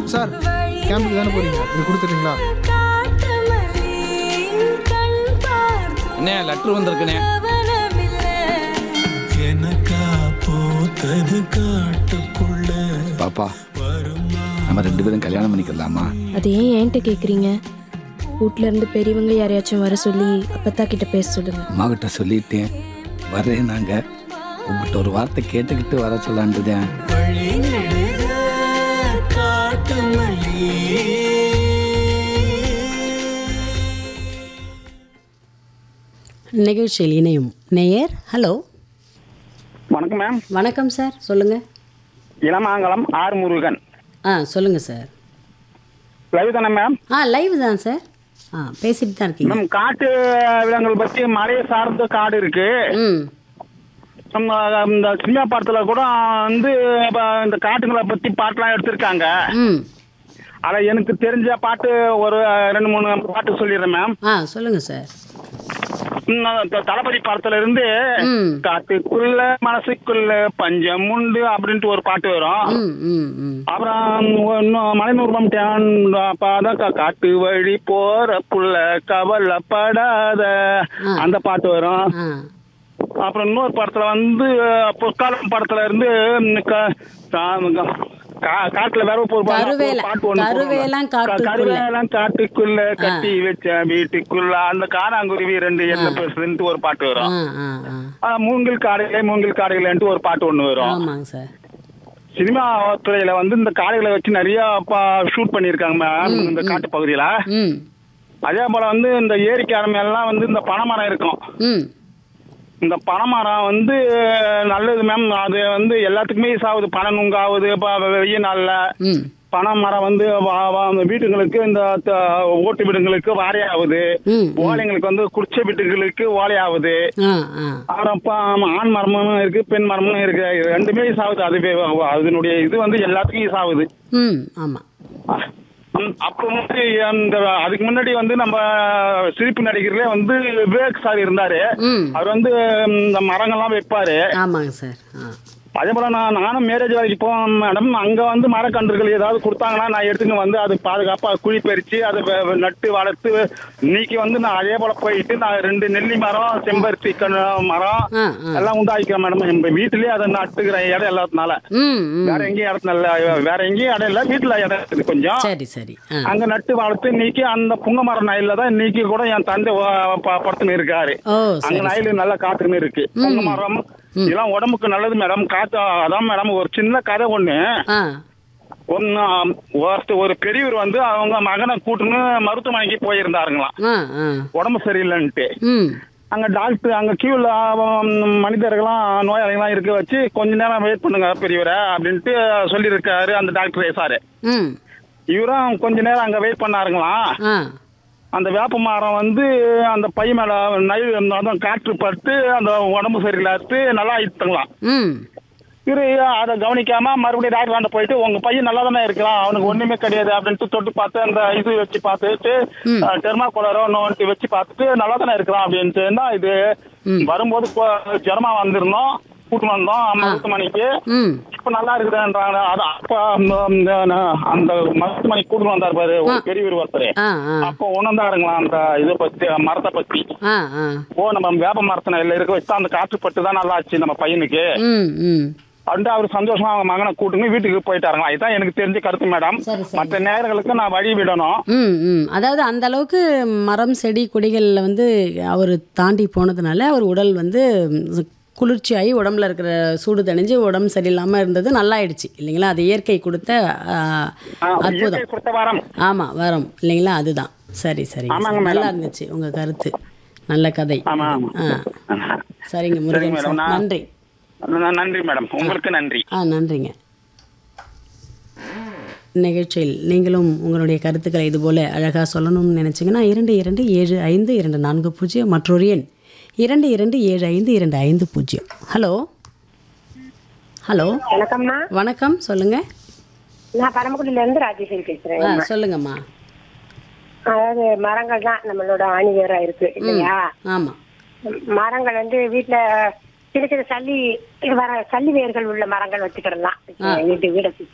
Sir கேம்புக்கு தானே போறீங்க இது கொடுத்துறீங்களா அண்ணே லெட்ரு வந்திருக்குண்ணே எனக்கா பூத்தது காட்டுக்குள்ள பாப்பா நம்ம ரெண்டு பேரும் கல்யாணம் பண்ணிக்கலாமா அது ஏன் என்கிட்ட கேட்குறீங்க வீட்ல இருந்து பெரியவங்க யாரையாச்சும் வர சொல்லி அப்பத்தா கிட்ட பேச சொல்லுங்க அம்மா கிட்ட சொல்லிட்டேன் வரேன் நாங்க உங்ககிட்ட ஒரு வார்த்தை கேட்டுக்கிட்டு வர சொல்லான்ட்டுதான் வழிநெடுக காட்டு மல்லி நிகழ்ச்சியில் இணையும் நேயர் ஹலோ வணக்கம் மேம் வணக்கம் சார் சொல்லுங்க இளமாங்கலம் ஆர் முருகன் ஆ சொல்லுங்க சார் லைவ் தானே மேம் ஆ லைவ் தான் சார் ஆ பேசிட்டு தான் இருக்கீங்க மேம் காட்டு விலங்குகள் பத்தி மலையை சார்ந்த காடு இருக்கு ம் நம்ம இந்த சினிமா படத்துல கூட வந்து இப்ப இந்த காட்டுங்களை பத்தி பாட்டுலாம் எடுத்திருக்காங்க ம் அத எனக்கு தெரிஞ்ச பாட்டு ஒரு ரெண்டு மூணு பாட்டு சொல்லிடுறேன் மேம் ஆ சொல்லுங்க சார் ம், த- தளபதி படத்துல இருந்து ம். காட்டுக்குள்ள மனசுக்குள்ள பஞ்சம் உண்டு அப்படின்ட்டு ஒரு பாட்டு வரும் ம் ம் ம் அப்புறம் இன்னும் மலைநூர்பம் டேன் பாத காட்டு வழி போற புள்ள கவலைப்படாத ஆ. அந்த பாட்டு வரும் ஆ அப்புறம் இன்னொரு படத்துல வந்து பொற்காலம் படத்துல இருந்து ம், க- கா- கா- காட்டுல வேற ஒரு பா- கருவேல- ஒரு பாட்டு ஒண்ணு கருவேலம் போடுவாங்க. காட்டுக்குள்ள. கருவேலம் காட்டுக்குள்ள கட்டி வச்ச வீட்டுக்குள்ள அந்த காணாங்குருவி ரெண்டு என்ன பேசுதுன்ட்டு ஒரு பாட்டு ஆ வரும் ஆ ஆ ஆ, மூங்கில் காடுகளே மூங்கில் காடுகளேன்ட்டு ஒரு பாட்டு ஒண்ணு வரும் ஆமாங்க சார் சினிமா துறையில வந்து இந்த காடுகளை வச்சு நிறைய ஷூட் பண்ணியிருக்காங்க மேம் இந்த காட்டு பகுதியில ம் அதே போல வந்து இந்த ஏரிக்கார மேலாம் வந்து இந்த பனைமரம் இருக்கும் ம் இந்த பனைமரம் வந்து நல்லது மேம் அது வந்து எல்லாத்துக்குமே யூஸ் ஆகுது பனை நுங்காகுது இப்போ வெய்ய நாள்ல ம் பனைமரம் வந்து வா- வா- அந்த வீட்டுங்களுக்கு இந்த த- ஓட்டு வீடுங்களுக்கு வாரையாகுது ம், ம். ஓலைங்களுக்கு வந்து குடிச்ச வீட்டுங்களுக்கு ஓலையாகுது ஆ ஆ அப்புறம் இப்ப ஆண் மரமும் இருக்கு பெண் மரமும் இருக்கு இது ரெண்டுமே யூஸ் ஆகுது அதுவே அதனுடைய இது வந்து எல்லாத்துக்கும் யூஸ் ஆகுது ம் ஆமாம் ம், அப்ப வந்து அந்த அதுக்கு முன்னாடி வந்து நம்ம சிரிப்பு நடிகர்ல வந்து விவேக் சார் இருந்தாரு ம் அவர் வந்து ம், இந்த மரங்கள்லாம் வைப்பாரு ஆமாங்க சார் ஆ அதே போல நான் நானும் மேரேஜ் வேலைக்கு போவேன் மேடம் அங்க வந்து மரக்கன்றுகள் ஏதாவது கொடுத்தாங்கன்னா நான் எடுத்துன்னு வந்து அது பாதுகாப்பா குழி பறிச்சு அதை வெ- வெ- நட்டு வளர்த்து இன்னைக்கு வந்து நான் அதே போல போயிட்டு நான் ரெண்டு நெல்லி மரம் செம்பருத்தி கண்ணு மரம் ஆ ஆ எல்லாம் உண்டாக்கிக்கிறேன் மேடம் நம்ம வீட்டிலேயே அதை நட்டுக்கிறேன் இடம் எல்லாத்தினால ம் ம் வேற எங்கேயும் இடத்துல இல்ல வேற எங்கேயும் இடம் இல்ல வீட்டுல இடம் இருக்குது கொஞ்சம் சரி சரி ஆ அங்க நட்டு வளர்த்து இன்னைக்கு அந்த புங்க மரம் நயில தான் இன்னைக்கு கூட என் தந்தை வ- ப- படுத்துன்னு இருக்காரு ஓ அங்க சரி நயிலு நல்லா காத்துன்னு இருக்கு புங்க மரம் இதெல்லாம் உடம்புக்கு நல்லது மேடம் காத்து அதான் மேடம் ஒரு சின்ன கதை ஒண்ணு ஆ ஒன்னு ஒருத்தர் ஒரு பெரியவர் வந்து அவங்க மகனை கூட்டுன்னு மருத்துவமனைக்கு போயிருந்தாருங்களாம் ஆ ஆ உடம்பு சரியில்லைன்ட்டு ம் அங்க டாக்டர் அங்க கியூல மனிதர்கள்லாம் நோயாளிகள்லாம் இருக்க வச்சு கொஞ்ச நேரம் வெயிட் பண்ணுங்க பெரியவரை அப்படின்ட்டு சொல்லியிருக்காரு அந்த டாக்டர் சாரு ம் இவரும் கொஞ்ச நேரம் அங்க வெயிட் பண்ணாருங்களாம் ஆ அந்த வேப்ப மரம் வந்து அந்த பை மேல நைல் அதான் காற்று பட்டு அந்த உடம்பு சரியில்லாத்து நல்லா ஆயிடுத்துங்களாம் ம் இவரு அதை கவனிக்காம மறுபடியும் டாக்டர் ஆண்ட போயிட்டு உங்க பையன் நல்லா தானே இருக்கிறான் அவனுக்கு ஒண்ணுமே கிடையாது அப்படின்ட்டு தொட்டு பார்த்து அந்த இது வச்சு பார்த்துட்டு டெர்மாகோலரோ நோண்டி வச்சு பார்த்துட்டு நல்லா தானே இருக்கிறான் அப்படின்ட்டு தான் இது வரும்போது கொ- ஜுரமா வந்திருந்தோம் கூட்டு வந்தோம் மருத்துவமனைக்கு ம் இப்ப நல்லா இருக்குதுன்றாங்க அது அப்ப அந்த- அந்த அந்த மருத்துவமனைக்கு கூட்டு வந்தார் பாரு ஒரு பெரியவர் ஒருத்தர் ஆ ஆ அப்போ உணர்ந்தாருங்களா அந்த இதை பத்தி மரத்தை பத்தி ஆ ஆ ஓ நம்ம வேப்ப மரத்தின இருக்க வச்சு அந்த காற்று பட்டு தான் நல்லா ஆச்சு நம்ம பையனுக்கு ம் ம் அப்படின்ட்டு அவர் சந்தோஷமா அவங்க மகனை கூட்டுங்க வீட்டுக்கு போயிட்டாருங்களா இதுதான் எனக்கு தெரிஞ்ச கருத்து மேடம் சரி, சரி. மற்ற நேரங்களுக்கு நான் வழி விடணும் ம் ம் அதாவது அந்த அளவுக்கு மரம் செடி கொடிகளில் வந்து அவர் தாண்டி போனதுனால அவர் உடல் வந்து ம், குளிர்ச்சியாகி உடம்புல இருக்கிற சூடு தணிஞ்சு உடம்பு சரியில்லாமல் இருந்தது நல்லாயிடுச்சு இல்லைங்களா அது இயற்கை கொடுத்த ஆ, ஆ, அற்புதம் இயற்கை கொடுத்த வாரம் ஆமாம் வரம் இல்லைங்களா அதுதான் சரி சரி ஆமாங்க நல்லா மேடம். இருந்துச்சு உங்கள் கருத்து நல்ல கதை ஆமா ஆமா ஆ சரிங்க முருகன் மேடம், சார் நான்- நன்றி ந- நன்றி மேடம் உங்களுக்கு நன்றி ஆ நன்றிங்க நிகழ்ச்சியில் நீங்களும் உங்களுடைய கருத்துக்களை இதுபோல் அழகாக சொல்லணும்னு நினச்சிங்கன்னா இரண்டு இரண்டு ஏழு ஐந்து இரண்டு நான்கு பூஜ்ஜியம் மற்றொரு எண் இரண்டு இரண்டு ஏழு ஐந்து இரண்டு ஐந்து பூஜ்ஜியம் ஹலோ ஹலோ வணக்கம்ண்ணா வணக்கம் சொல்லுங்கள் நான் பரமக்குடியில இருந்து ராஜேஸ்வரி பேசுறேன் ஆ சொல்லுங்கம்மா அதாவது மரங்கள் தான் நம்மளோட ஆணிவேரா இருக்கு இல்லையா ஆமாம் மரங்கள் வந்து வீட்டுல சின்ன சின்ன சல்லி வர சல்லி வேர்கள் உள்ள மரங்கள் வச்சுக்கிடலாம் வீட்டு வீடை சுத்தி